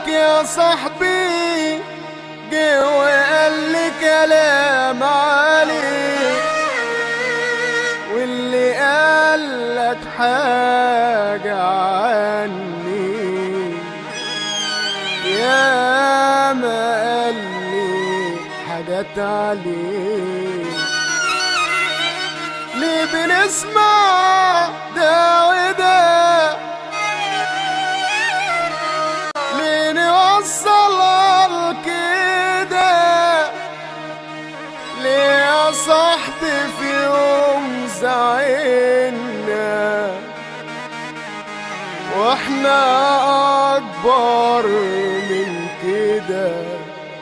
يا صاحبي جه وقال لي كلام عالي واللي قال لك حاجة عني يا ما قال لي حاجات عليك ليه بنسمع ده وده ليه نوصل كده ليه يا صاحبي في يوم زعلنا واحنا اكبر من كده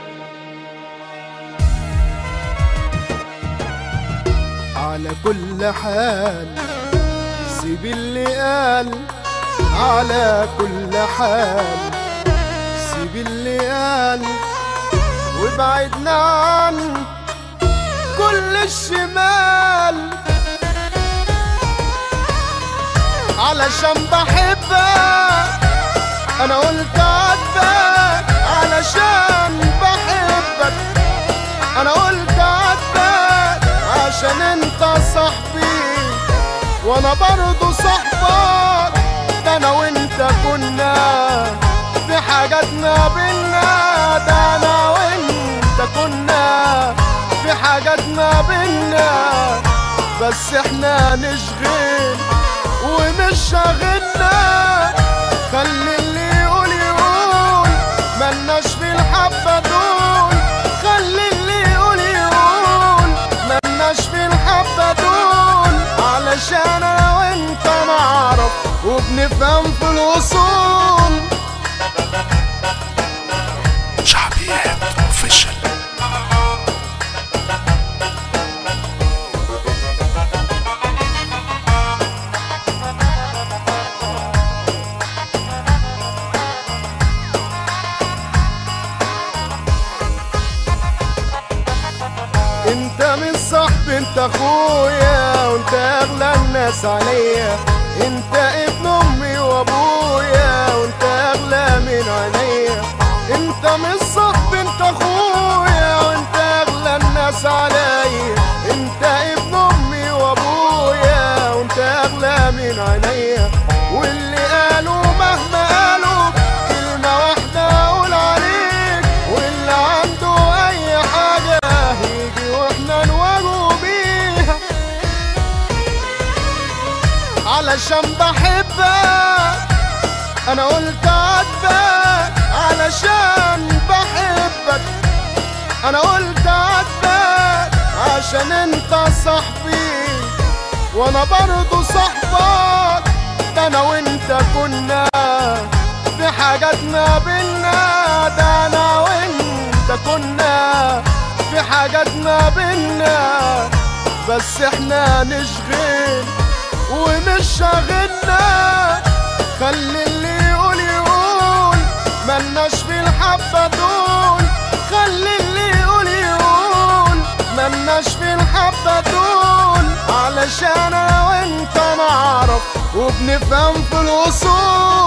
على كل حال سيب اللي قال على كل حال سيب اللي قال وابعدنا عن كل الشمال علشان بحبك انا قلت عاتبك علشان بحبك انا قلت عاتبك عشان انت صاحبي وانا برضو صاحبك ده انا وانت كنا في حاجاتنا بينا ده انا وانت كنا في حاجاتنا بينا بس احنا نشغل ومش شاغلنا خلي اللي يقول يقول ملناش في الحبة دول خلي اللي يقول يقول ملناش في الحبة دول علشان انا وانت نعرف وبنفهم في الوصول شعبيات اوفيشال انت من صاحب انت اخويا وانت اغلى الناس عليا انت ابن امي وابويا وانت اغلى من عينيا انت من صاحب انت اخويا وانت اغلى الناس عليا انت ابن امي وابويا وانت اغلى من عينيا واللي قالوا مهما قالوا كلمة واحدة اقول عليك واللي عنده اي حاجة يجي واحنا نواجهه بيها علشان بحبك انا قلت عاتبك علشان بحبك انا قلت عاتبك عشان انت صاحبي وانا برضو صاحبك ده انا وانت كنا في حاجاتنا بينا ده انا وانت كنا في حاجاتنا بينا بس احنا نشغل ومش شاغلنا خلي اللي يقول يقول ملناش في الحبة دول خلي اللي يقول يقول ملناش في الحبة دول علشان انا وانت نعرف وبنفهم في الوصول